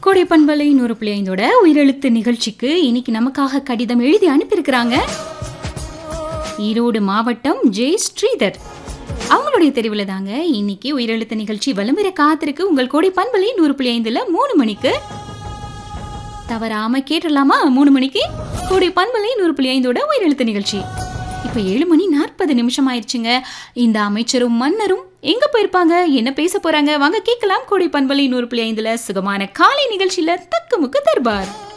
கோடை பண்பலை நூறு பிள்ளைந்தோட உயிரெழுத்து நிகழ்ச்சிக்கு இன்னைக்கு நமக்காக கடிதம் எழுதி அனுப்பியிருக்கிறாங்க ஈரோடு மாவட்டம் ஜே ஸ்ரீதர் அவங்களுடைய தெரிவில் தாங்க இன்னைக்கு உயிரெழுத்து நிகழ்ச்சி வலம் வர காத்திருக்கு உங்கள் கோடை பண்பலை நூறு புள்ளி ஐந்துல மூணு மணிக்கு தவறாம கேட்டுடலாமா மூணு மணிக்கு கோடை பண்பலை நூறு புள்ளி ஐந்தோட உயிரெழுத்து நிகழ்ச்சி இப்போ ஏழு மணி நாற்பது நிமிஷம் ஆயிடுச்சுங்க இந்த அமைச்சரும் மன்னரும் எங்க போயிருப்பாங்க என்ன பேச போறாங்க வாங்க கேட்கலாம் கோடை பண்பலை நூறு புள்ளி ஐந்துல சுகமான காலை நிகழ்ச்சியில தக்குமுக்கு தர்பார்